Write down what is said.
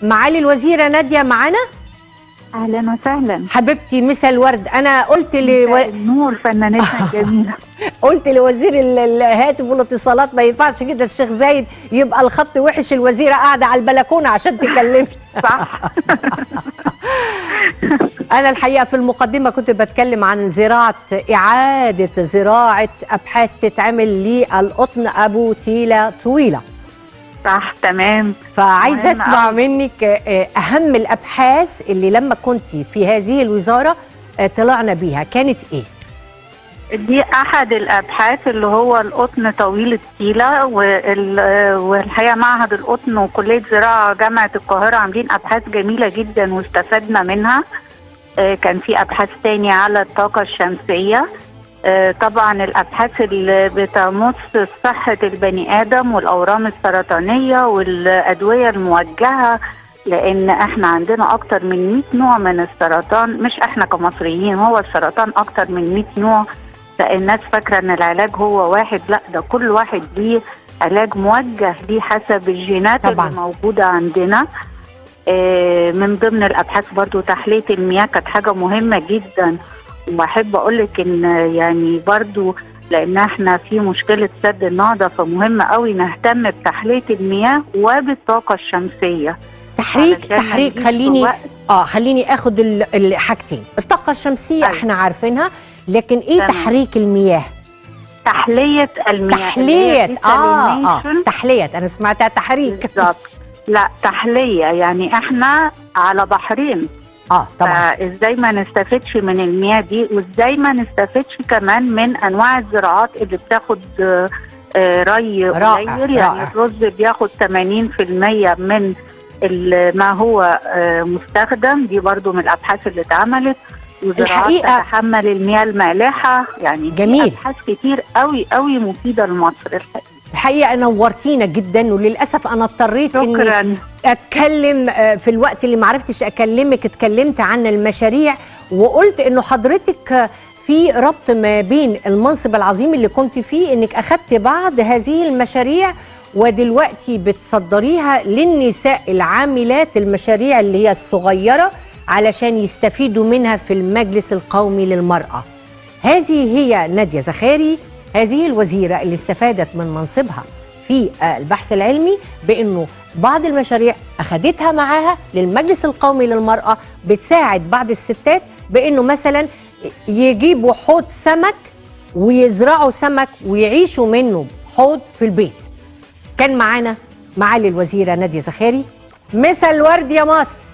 معالي الوزيره ناديه معانا اهلا وسهلا حبيبتي مسا الورد انا قلت لو... النور فنانتنا الجميله قلت لوزير ال- الهاتف والاتصالات ما ينفعش كده الشيخ زايد يبقى الخط وحش الوزيره قاعده على البلكونه عشان تكلمني صح انا الحقيقه في المقدمه كنت بتكلم عن زراعه اعاده زراعه ابحاث تتعمل للقطن ابو تيله طويله صح تمام فعايزه مهم اسمع أوي. منك آه، اهم الابحاث اللي لما كنت في هذه الوزاره آه، طلعنا بيها كانت ايه دي احد الابحاث اللي هو القطن طويل التيله وال- والحقيقه معهد القطن وكليه زراعه جامعه القاهره عاملين ابحاث جميله جدا واستفدنا منها آه، كان في ابحاث تانية على الطاقه الشمسيه آه، طبعا الابحاث اللي بتمس صحه البني ادم والاورام السرطانيه والادويه الموجهه لان احنا عندنا اكتر من 100 نوع من السرطان مش احنا كمصريين هو السرطان اكتر من 100 نوع فالناس فاكره ان العلاج هو واحد لا ده كل واحد ليه علاج موجه ليه حسب الجينات طبعاً. اللي موجوده عندنا آه، من ضمن الابحاث برضو تحليه المياه كانت حاجه مهمه جدا واحب اقول لك ان يعني برضو لان احنا في مشكله سد النهضه فمهم قوي نهتم بتحليه المياه وبالطاقه الشمسيه تحريك علشان تحريك نجيب خليني وقت. اه خليني اخد ال- الحاجتين الطاقه الشمسيه أيوة. احنا عارفينها لكن ايه تمام. تحريك المياه تحليه المياه اللي هي تحليه اه اه desalination. تحليه انا سمعتها تحريك بالظبط لا تحليه يعني احنا على بحرين اه طبعا فازاي ما نستفدش من المياه دي وازاي ما نستفدش كمان من انواع الزراعات اللي بتاخد آه، آه، ري رائع، قليل يعني رائع. الرز بياخد 80% من ال- ما هو آه، مستخدم دي برضو من الابحاث اللي اتعملت وزراعات الحقيقة- تتحمل المياه المالحه يعني في جميل. ابحاث كتير قوي قوي مفيده لمصر الحقيقه الحقيقه نورتينا جدا وللاسف انا اضطريت اني شكرا اتكلم آه، في الوقت اللي معرفتش اكلمك اتكلمت عن المشاريع وقلت انه حضرتك آه، في ربط ما بين المنصب العظيم اللي كنت فيه انك اخدت بعض هذه المشاريع ودلوقتي بتصدريها للنساء العاملات المشاريع اللي هي الصغيره علشان يستفيدوا منها في المجلس القومي للمراه. هذه هي ناديه زخاري هذه الوزيره اللي استفادت من منصبها في آه، البحث العلمي بانه بعض المشاريع اخدتها معاها للمجلس القومي للمراه بتساعد بعض الستات بانه مثلا يجيبوا حوض سمك ويزرعوا سمك ويعيشوا منه حوض في البيت كان معانا معالي الوزيره ناديه زخاري مسا الورد يا مصر